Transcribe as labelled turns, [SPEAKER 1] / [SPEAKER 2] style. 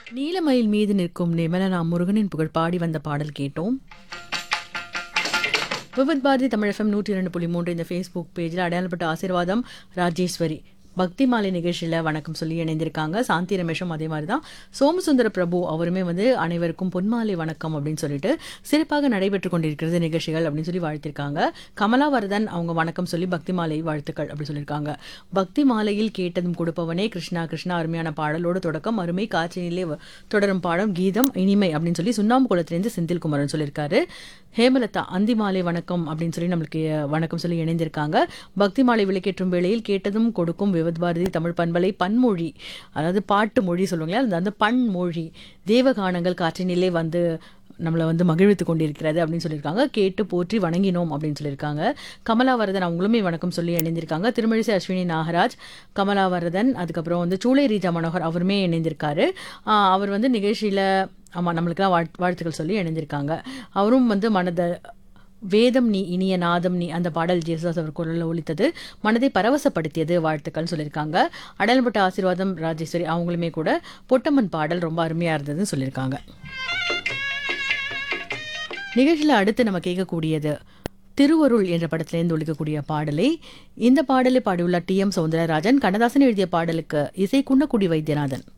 [SPEAKER 1] நீலமயில் மீது நிற்கும் நிமலனா முருகனின் புகழ் பாடி வந்த பாடல் கேட்டோம் விபத் பாரதி தமிழ் எஃப்எம் நூற்றி இரண்டு புள்ளி மூன்று இந்த ஃபேஸ்புக் பேஜில் அடையாளப்பட்ட ஆசீர்வாதம் ராஜேஸ்வரி பக்தி மாலை நிகழ்ச்சியில் வணக்கம் சொல்லி இணைந்திருக்காங்க சாந்தி ரமேஷும் அதே மாதிரி தான் சோமசுந்தர பிரபு அவருமே வந்து அனைவருக்கும் பொன்மாலை வணக்கம் அப்படின்னு சொல்லிட்டு சிறப்பாக நடைபெற்று கொண்டிருக்கிறது நிகழ்ச்சிகள் அப்படின்னு சொல்லி வாழ்த்திருக்காங்க கமலாவரதன் அவங்க வணக்கம் சொல்லி பக்தி மாலை வாழ்த்துக்கள் அப்படி சொல்லியிருக்காங்க பக்தி மாலையில் கேட்டதும் கொடுப்பவனே கிருஷ்ணா கிருஷ்ணா அருமையான பாடலோடு தொடக்கம் அருமை காட்சியிலே வ- தொடரும் பாடம் கீதம் இனிமை அப்படின்னு சொல்லி சுண்ணாம்பு குளத்திலேருந்து செந்தில்குமரன் சொல்லியிருக்காரு ஹேமலதா அந்தி மாலை வணக்கம் அப்படின்னு சொல்லி நம்மளுக்கு அஹ், வணக்கம் சொல்லி இணைந்திருக்காங்க பக்தி மாலை விளக்கேற்றும் வேளையில் கேட்டதும் கொடுக்கும் விவத் பாரதி தமிழ் பண்பலை பன்மொழி அதாவது பாட்டு மொழி சொல்லுவாங்களே அந்த அந்த பன்மொழி தேவகானங்கள் காற்றினிலே வந்து நம்மளை வந்து மகிழ்வித்து கொண்டிருக்கிறது அப்படின்னு சொல்லியிருக்காங்க கேட்டு போற்றி வணங்கினோம் அப்படின்னு சொல்லியிருக்காங்க கமலாவரதன் அவங்களுமே வணக்கம் சொல்லி இணைந்திருக்காங்க திருமழிசை அஸ்வினி நாகராஜ் கமலாவரதன் அதுக்கப்புறம் வந்து சூளை ரீஜா மனோகர் அவருமே இணைந்திருக்காரு ஆஹ் அவர் வந்து நிகழ்ச்சியில் ஆமாம் நம்மளுக்கெல்லாம் வாழ் வாழ்த்துக்கள் சொல்லி இணைந்திருக்காங்க அவரும் வந்து மனத வேதம் நீ இனிய நாதம் நீ அந்த பாடல் ஜேசுதாஸ் அவர் குரலில் ஒலித்தது மனதை பரவசப்படுத்தியது வாழ்த்துக்கள் சொல்லியிருக்காங்க அடல்பட்ட ஆசீர்வாதம் ராஜேஸ்வரி அவங்களுமே கூட பொட்டம்மன் பாடல் ரொம்ப அருமையாக இருந்ததுன்னு சொல்லியிருக்காங்க நிகழ்ச்சியில் அடுத்து நம்ம கேட்கக்கூடியது திருவருள் என்ற படத்திலேருந்து ஒழிக்கக்கூடிய பாடலை இந்த பாடலை பாடியுள்ள டி எம் சௌந்தரராஜன் கண்ணதாசன் எழுதிய பாடலுக்கு இசை குன்னக்குடி வைத்தியநாதன்